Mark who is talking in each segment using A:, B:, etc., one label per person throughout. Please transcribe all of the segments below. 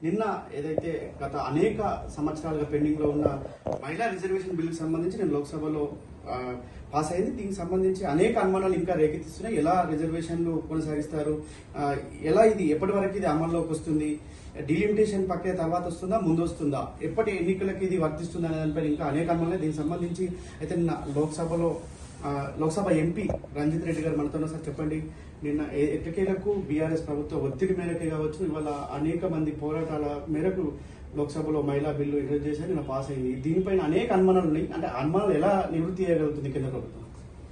A: నిన్న ఏదైతే గత అనేక సంవత్సరాలుగా పెండింగ్ లో ఉన్న మహిళా రిజర్వేషన్ బిల్లుకి సంబంధించి నేను లోక్సభలో ఆ, పాస్ అయింది దీనికి సంబంధించి అనేక అనుమానాలు ఇంకా రేకెత్తిస్తున్నాయి ఎలా రిజర్వేషన్లు కొనసాగిస్తారు ఆ, ఎలా ఇది ఎప్పటి వరకు ఇది అమల్లోకి వస్తుంది డిలిమిటేషన్ ప్రక్రియ తర్వాత వస్తుందా ముందు వస్తుందా ఎప్పటి ఎన్నికలకి ఇది వర్తిస్తుందా అనే దానిపై ఇంకా అనేక అనుమానాలు దీనికి సంబంధించి అయితే నిన్న లోక్సభలో ఆ, లోక్సభ ఎంపీ రంజిత్ రెడ్డి గారు మనతో ఉన్నారు. సార్ చెప్పండి నిన్న ఎ- ఎట్టకేలకు బీఆర్ఎస్ ప్రభుత్వ ఒత్తిడి మేరకే కావచ్చు ఇవాళ అనేక మంది పోరాటాల మేరకు లోక్సభలో మహిళా బిల్లు ఇంట్రడ్యూస్ చేశారు నిన్న పాస్ అయింది దీనిపైన అనేక అనుమానాలు ఉన్నాయి అంటే ఆ అనుమానాలు ఎలా నివృత్తి చేయగలుగుతుంది కేంద్ర ప్రభుత్వం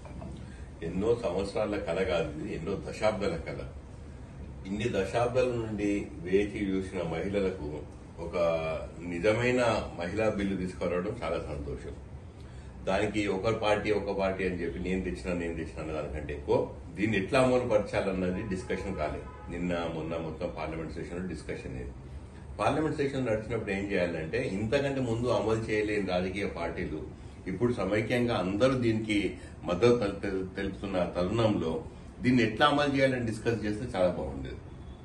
B: ఎన్నో సంవత్సరాల కళ కాదు ఇది ఎన్నో దశాబ్దాల కళ ఇన్ని దశాబ్దాల నుండి వేచి చూసిన మహిళలకు ఒక నిజమైన మహిళా బిల్లు తీసుకురావడం చాలా సంతోషం దానికి ఒక పార్టీ ఒక పార్టీ అని చెప్పి నేను తెచ్చినా నేను తెచ్చినా అన్న దానికంటే ఎక్కువ దీన్ని ఎట్లా అమలు పరచాలన్నది డిస్కషన్ కాలేదు నిన్న మొన్న మొత్తం పార్లమెంట్ సెషన్ డిస్కషన్ ఇది పార్లమెంట్ సెషన్ నడిచినప్పుడు ఏం చేయాలంటే ఇంతకంటే ముందు అమలు చేయలేని రాజకీయ పార్టీలు ఇప్పుడు సమైక్యంగా అందరూ దీనికి మద్దతు తెల్- తెల్- తెలుపుతున్న తరుణంలో దీన్ని ఎట్లా అమలు చేయాలని డిస్కస్ చేస్తే చాలా బాగుండేది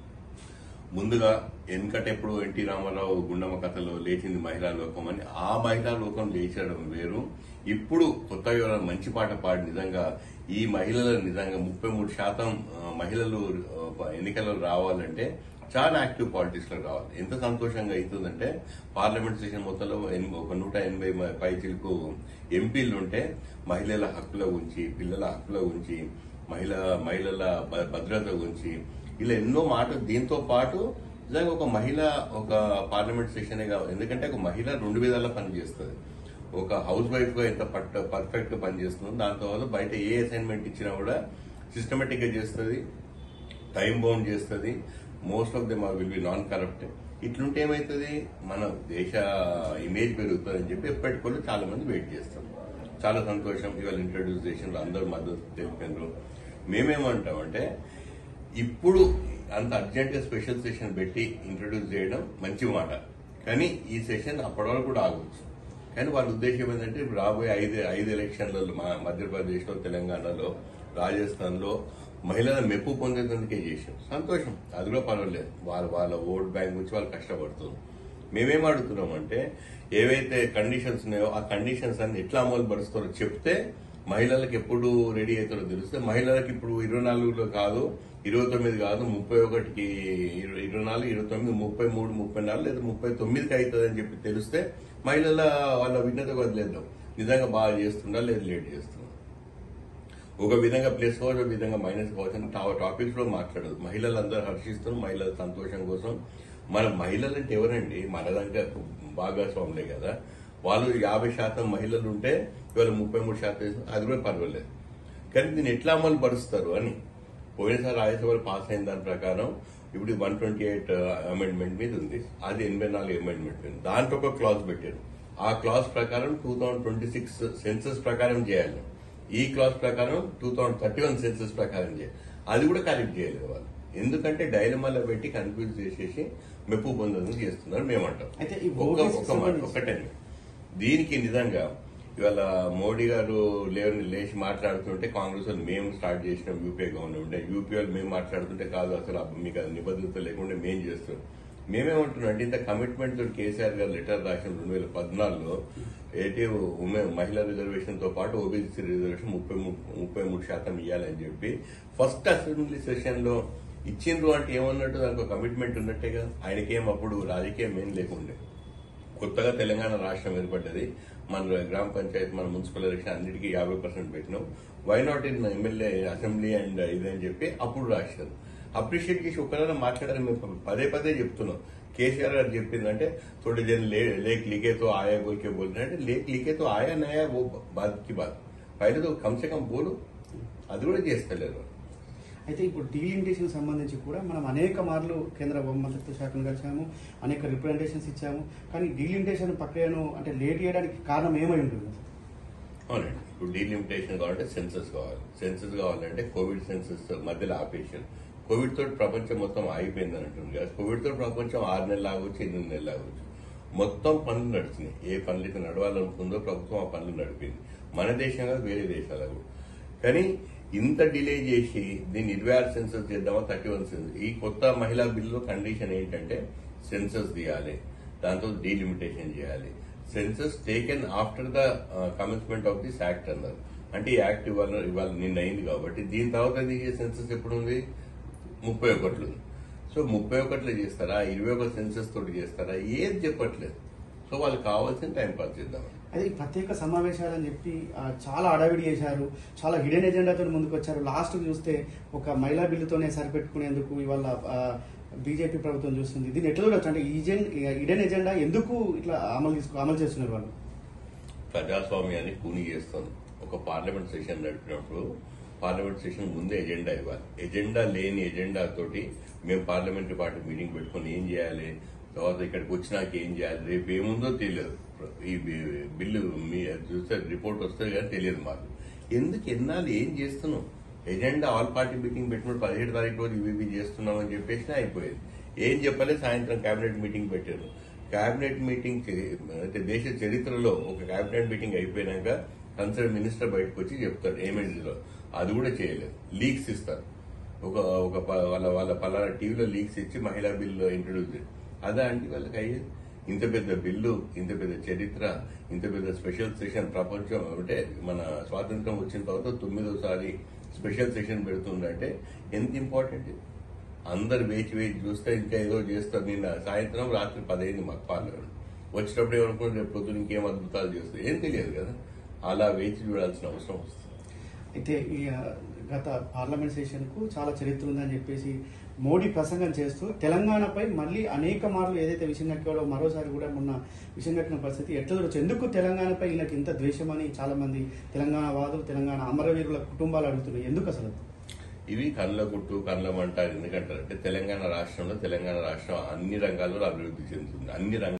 B: ముందుగా వెనకటెప్పుడు ఎన్టీ రామారావు గుండమ్మ కథలో లేచింది మహిళా లోకం అని ఆ మహిళా లోకం లేచడం వేరు ఇప్పుడు కొత్త ఎవరైనా మంచి పాట పాడి నిజంగా ఈ మహిళలు నిజంగా ముప్పై మూడు శాతం ఆ, మహిళలు ఆ, ఎన్నికల్లో రావాలంటే చాలా యాక్టివ్ పాలిటిక్స్ లో రావాలి ఎంత సంతోషంగా అవుతుందంటే పార్లమెంట్ సెషన్ మొత్తంలో ఎన్- ఒక నూట ఎనభై మ- పైచిలకు ఎంపీలు ఉంటే మహిళల హక్కుల గురించి పిల్లల హక్కుల గురించి మహిళ మహిళల భ- భద్రత గురించి ఇలా ఎన్నో మాటలు దీంతో పాటు నిజంగా ఒక మహిళ ఒక పార్లమెంట్ సెషనే కావాలి ఎందుకంటే ఒక మహిళ రెండు విధాలా పనిచేస్తుంది ఒక హౌస్ వైఫ్ గా ఎంత పట్ట పర్ఫెక్ట్ గా పనిచేస్తుందో దాంతో పాటు బయట ఏ అసైన్మెంట్ ఇచ్చినా కూడా సిస్టమేటిక్ గా చేస్తుంది టైం బౌండ్ చేస్తుంది most of them will be non corrupt ఇట్లుంటే ఏమవుతుంది మన దేశ ఇమేజ్ పెరుగుతుంది అని చెప్పి ఎప్పటికీ చాలా మంది వెయిట్ చేస్తాం చాలా సంతోషం ఇవాళ ఇంట్రడ్యూస్ చేసిన అందరూ మద్దతు తెలిపారు మేమేమంటామంటే ఇప్పుడు అంత అర్జెంట్ గా స్పెషల్ సెషన్ పెట్టి ఇంట్రడ్యూస్ చేయడం మంచి మాట కానీ ఈ సెషన్ అప్పటి వరకు కూడా ఆగవచ్చు కానీ వాళ్ళ ఉద్దేశం ఏంటంటే ఇప్పుడు రాబోయే ఐదు ఐదు ఎలక్షన్లలో మా మధ్యప్రదేశ్ లో తెలంగాణలో రాజస్థాన్ లో మహిళల మెప్పు పొందేందుకే చేసాం సంతోషం అది కూడా పర్వాలేదు వాళ్ళ వాళ్ళ ఓట్ బ్యాంక్ నుంచి వాళ్ళు కష్టపడుతున్నారు మేమేం అడుగుతున్నాం అంటే ఏవైతే కండిషన్స్ ఉన్నాయో ఆ కండిషన్స్ అన్ని ఎట్లా అమలు పరుస్తారో చెప్తే మహిళలకు ఎప్పుడు రెడీ అవుతారో తెలిస్తే మహిళలకు ఇప్పుడు ఇరవై నాలుగులో కాదు ఇరవై తొమ్మిది కాదు ముప్పై ఒకటికి ఇరవై ఇరవై నాలుగు ఇరవై తొమ్మిది ముప్పై మూడు ముప్పై నాలుగు లేదా ముప్పై తొమ్మిదికి అవుతుంది అని చెప్పి తెలిస్తే మహిళల వాళ్ళ విన్నత వదిలేద్దాం నిజంగా బాగా చేస్తుందా లేదా లేట్ చేస్తుందా ఒక విధంగా ప్లస్ కావచ్చు ఒక విధంగా మైనస్ కావచ్చు అని టా- టాపిక్స్ లో మాట్లాడదు మహిళలందరూ హర్షిస్తున్నారు మహిళల సంతోషం కోసం మన మహిళలు అంటే ఎవరండి మన దగ్గర భాగస్వాములే కదా వాళ్ళు యాభై శాతం మహిళలు ఉంటే ఇవాళ ముప్పై మూడు శాతం వేస్తే అది కూడా పర్వాలేదు కానీ దీన్ని ఎట్లా అమలు పరుస్తారు అని పోయినసారి రాజ్యసభలో పాస్ అయిన దాని ప్రకారం ఇప్పుడు వన్ ట్వంటీ ఎయిట్ అమెండ్మెంట్ మీద ఉంది అది ఎనభై నాలుగు అమెండ్మెంట్ మీద దాంట్లో ఒక క్లాజ్ పెట్టారు ఆ క్లాజ్ ప్రకారం two thousand twenty six census ప్రకారం చేయాలి ఈ క్లాజ్ ప్రకారం two thousand thirty one census ప్రకారం చేయాలి అది కూడా కరెక్ట్ చేయలేదు వాళ్ళు ఎందుకంటే డైలమాలో పెట్టి కన్ఫ్యూజ్ చేసేసి మెప్పు పొందని చేస్తున్నారు మేమంటాం
A: అయితే ఈ
B: ఒక
A: ఓబీసీ
B: ఒక మాట
A: సంబంధించి-
B: ఒకటే దీనికి నిజంగా ఇవాళ మోడీ గారు లేవని లేచి మాట్లాడుతుంటే కాంగ్రెస్ వాళ్ళు మేము స్టార్ట్ చేసినాం యూపీఏ గవర్నమెంట్ యూపీ వాళ్ళు మేము మాట్లాడుతుంటే కాదు అసలు అబ్బ మీకు అది నిబద్ధత లేకుండా మేము చేస్తాం మేమేమంటున్నాం అంటే ఇంత కమిట్మెంట్ తోటి కేసీఆర్ గారు లెటర్ రాసిన రెండు వేల పద్నాలుగులో ఏంటి ఉమెన్ మహిళా రిజర్వేషన్ తో పాటు ఓబీసీ రిజర్వేషన్ ముప్పై మూడు ముప్పై మూడు శాతం ఇవ్వాలని చెప్పి ఫస్ట్ అసెంబ్లీ సెషన్ లో ఇచ్చిండ్రు అంటే ఏమన్నట్టు దానికి ఒక కమిట్మెంట్ ఉన్నట్టే కదా ఆయనకేం అప్పుడు రాజకీయం ఏం లేకుండే కొత్తగా తెలంగాణ రాష్ట్రం ఏర్పడ్డది మన గ్రామ పంచాయతీ మన మున్సిపల్ ఎలక్షన్ అన్నిటికీ యాభై పర్సెంట్ పెట్టినాం why not in MLA assembly and ఇదని చెప్పి అప్పుడు రాశారు అప్రిషియేట్ చేసి ఒకవేళ మాట్లాడారు మేము పదే పదే చెప్తున్నాం కేసీఆర్ గారు చెప్పిందంటే थोड़े दिन ले, लेक लिखे तो आया बोल के बोल रहे हैं लेक लिखे तो आया नया वो बात की बात पहले तो कम से कम बोलो అది కూడా చేస్తలేరు
A: అయితే ఇప్పుడు డీలిమిటేషన్ సంబంధించి కూడా మనం అనేక మార్లు కేంద్ర హోంమంత్రిత్వ శాఖను కలిసాము అనేక రిప్రజెంటేషన్స్ ఇచ్చాము కానీ డీలిమిటేషన్ ప్రక్రియను అంటే లేట్ చేయడానికి కారణం ఏమై ఉంటుంది
B: అవునండి ఇప్పుడు డీలిమిటేషన్ కావాలంటే సెన్సస్ కావాలి సెన్సస్ కావాలంటే కోవిడ్ సెన్సస్ మధ్యలో ఆపేషన్ కోవిడ్ తోటి ప్రపంచం మొత్తం ఆగిపోయింది అంటుంది కదా కోవిడ్ తోటి ప్రపంచం ఆరు నెలలు ఆగవచ్చు ఎనిమిది నెలలు ఆగవచ్చు మొత్తం పనులు నడుస్తున్నాయి ఏ పనులు అయితే నడవాలనుకుందో ప్రభుత్వం ఆ పనులు నడిపింది మన దేశంగా వేరే దేశాలకు కానీ ఇంత డిలే చేసి దీన్ని ఇరవై ఆరు సెన్సస్ చేద్దామా థర్టీ వన్ సెన్సస్ ఈ కొత్త మహిళా బిల్లు కండిషన్ ఏంటంటే సెన్సస్ తీయాలి దాంతో డీలిమిటేషన్ చేయాలి census taken after the commencement of this act అన్నారు అంటే ఈ యాక్ట్ ఇవాళ ఇవాళ నిన్న అయింది కాబట్టి దీని తర్వాత దిగే సెన్సస్ ఎప్పుడు ఉంది ముప్పై ఒకట్లు ఉంది సో ముప్పై ఒకట్లు చేస్తారా ఇరవై ఒక సెన్సస్ తోటి చేస్తారా ఏది చెప్పట్లేదు సో వాళ్ళకి కావాల్సిన టైం పాస్ చేద్దాం
A: అదే ఈ ప్రత్యేక సమావేశాలు అని చెప్పి ఆ, చాలా అడవిడి చేశారు చాలా హిడెన్ ఎజెండాతో ముందుకు వచ్చారు లాస్ట్ చూస్తే ఒక మహిళా బిల్లుతోనే సరిపెట్టుకునేందుకు ఇవాళ బీజేపీ ప్రభుత్వం చూస్తుంది దీన్ని ఎట్లా చూడొచ్చు అంటే ఈ జెన్ హిడెన్ ఎజెండా ఎందుకు ఇట్లా అమలు తీసుకు అమలు చేస్తున్నారు వాళ్ళు
B: ప్రజాస్వామ్యాన్ని కూని చేస్తుంది ఒక పార్లమెంట్ సెషన్ నడిపినప్పుడు పార్లమెంట్ సెషన్ ముందే ఎజెండా ఇవ్వాలి ఎజెండా లేని ఎజెండా తోటి మేము పార్లమెంటరీ పార్టీ మీటింగ్ పెట్టుకొని ఏం చేయాలి తర్వాత ఇక్కడికి వచ్చినాక ఏం చేయాలి రేపు ఏముందో తెలియదు ఈ బి- బిల్లు మీ చూస్తే రిపోర్ట్ వస్తుంది కానీ తెలియదు మాకు ఎందుకు ఎన్నాళ్ళు ఏం చేస్తున్నాం ఎజెండా ఆల్ పార్టీ మీటింగ్ పెట్టినప్పుడు పదిహేడు తారీఖు రోజు ఇవి చేస్తున్నాం అని చెప్పేసి అయిపోయేది ఏం చెప్పలే సాయంత్రం కేబినెట్ మీటింగ్ పెట్టారు కేబినెట్ మీటింగ్ చే- అంటే దేశ చరిత్రలో ఒక కేబినెట్ మీటింగ్ అయిపోయినాక కన్సర్న్ మినిస్టర్ బయటకు వచ్చి చెప్తాడు ఏమేంటిలో అది కూడా చేయలేదు లీక్స్ ఇస్తారు ఒక ఒక ప- వాళ్ళ వాళ్ళ పలానా టీవీలో లీక్స్ ఇచ్చి మహిళా బిల్లు ఇంట్రొడ్యూస్ చేసి అదా అంటే వాళ్ళకి అయ్యేది ఇంత పెద్ద బిల్లు ఇంత పెద్ద చరిత్ర ఇంత పెద్ద స్పెషల్ సెషన్ ప్రపంచం అంటే మన స్వాతంత్రం వచ్చిన తర్వాత తొమ్మిదోసారి స్పెషల్ సెషన్ పెడుతుందంటే ఎంత ఇంపార్టెంట్ ఇది అందరు వేచి వేచి చూస్తే ఇంకా ఏదో చేస్తారు నిన్న సాయంత్రం రాత్రి పదైంది మాకు పార్లమెంట్ వచ్చేటప్పుడు ఏమనుకుంటే రేపు పొద్దున ఇంకేం అద్భుతాలు చేస్తారు ఏం తెలియదు కదా అలా వేచి చూడాల్సిన అవసరం వస్తుంది
A: అయితే ఈ ఆ, గత పార్లమెంట్ సెషన్ కు చాలా చరిత్ర ఉందని చెప్పేసి మోడీ ప్రసంగం చేస్తూ తెలంగాణపై మళ్ళీ అనేక మార్లు ఏదైతే విషయం కక్కాడో మరోసారి కూడా మొన్న విషయం కక్కిన పరిస్థితి ఎట్లా చూడొచ్చు ఎందుకు తెలంగాణపై ఈయనకి ఇంత ద్వేషమని చాలా మంది తెలంగాణ వాదులు తెలంగాణ అమరవీరుల కుటుంబాలు అడుగుతున్నాయి ఎందుకు అసలు
B: ఇవి కళ్ళ గుట్టు కళ్ళ మంట ఎందుకంటారంటే తెలంగాణ రాష్ట్రంలో తెలంగాణ రాష్ట్రం అన్ని రంగాల్లో అభివృద్ధి చెందుతుంది అన్ని రంగాల్లో